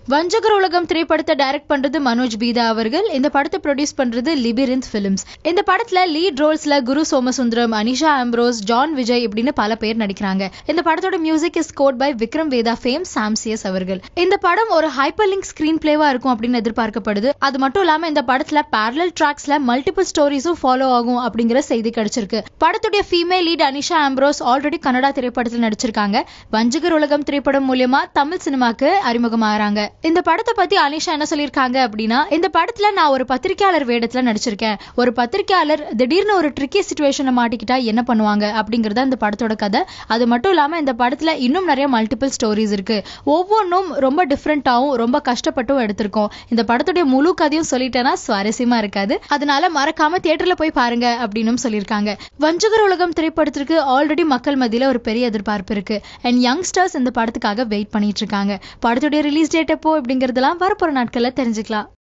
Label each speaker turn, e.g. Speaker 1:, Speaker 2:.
Speaker 1: வஞ்சகர் உலகம் திரைப்படத்தை டைரக்ட் பண்றது மனோஜ் பீதா அவர்கள் இந்த படத்தை ப்ரொடியூஸ் பண்றது லிபிரிந்த் பிலிம்ஸ் இந்த படத்துல லீட் ரோல்ஸ்ல குரு சோமசுந்தரம் அனிஷா ஆம்ப்ரோஸ் ஜான் விஜய் இப்படின்னு பல பேர் நடிக்கிறாங்க இந்த படத்தோட music is scored by Vikram Vedha fame Sam CS அவர்கள் இந்த படம் ஒரு ஹைப்பர் லிங்க் ஸ்கிரீன் பிளேவா இருக்கும் அப்படின்னு எதிர்பார்க்கப்படுது அது மட்டும் இல்லாம இந்த படத்துல பேரலல் ட்ராக்ஸ்ல மல்டிபிள் ஸ்டோரிஸும் ஃபாலோ ஆகும் அப்படிங்கிற செய்தி கிடைச்சிருக்கு படத்துடைய female lead Anisha Ambrose already Kannada திரைப்படத்தில் நடிச்சிருக்காங்க வஞ்சகர் உலகம் திரைப்படம் மூலியமா தமிழ் சினிமாக்கு அறிமுகமாகறாங்க இந்த படத்தை பத்தி அனிஷா என்ன சொல்லியிருக்காங்க அப்படின்னா இந்த படத்துல நான் ஒரு பத்திரிக்கையாளர் வேடத்துல நடிச்சிருக்கேன் ஒரு பத்திரிக்கையாளர் திடீர்னு ஒரு ட்ரிக்கி சுச்சுவேஷன்ல மாட்டிக்கிட்டா என்ன பண்ணுவாங்க அப்படிங்கறத இந்த படத்தோட கதை அது மட்டும் இல்லாம இந்த படத்துல இன்னும் நிறைய மல்டிபிள் ஸ்டோரிஸ் இருக்கு ஒவ்வொன்றும் ரொம்ப டிஃப்ரெண்டாவும் ரொம்ப கஷ்டப்பட்டும் எடுத்திருக்கோம் இந்த படத்துடைய முழு கதையும் சொல்லிட்டேன்னா சுவாரஸ்யமா இருக்காது அதனால மறக்காம தியேட்டர்ல போய் பாருங்க அப்படின்னு சொல்லியிருக்காங்க வஞ்சகர் உலகம் திரைப்படத்திற்கு ஆல்ரெடி மக்கள் மத்தியில ஒரு பெரிய எதிர்பார்ப்பு இருக்கு அண்ட் யங்ஸ்டர்ஸ் இந்த படத்துக்காக வெயிட் பண்ணிட்டு இருக்காங்க படத்துடைய ரிலீஸ் டேட் எப்போ அப்படிங்கறதெல்லாம் வரப்போற நாட்கள்ல தெரிஞ்சுக்கலாம்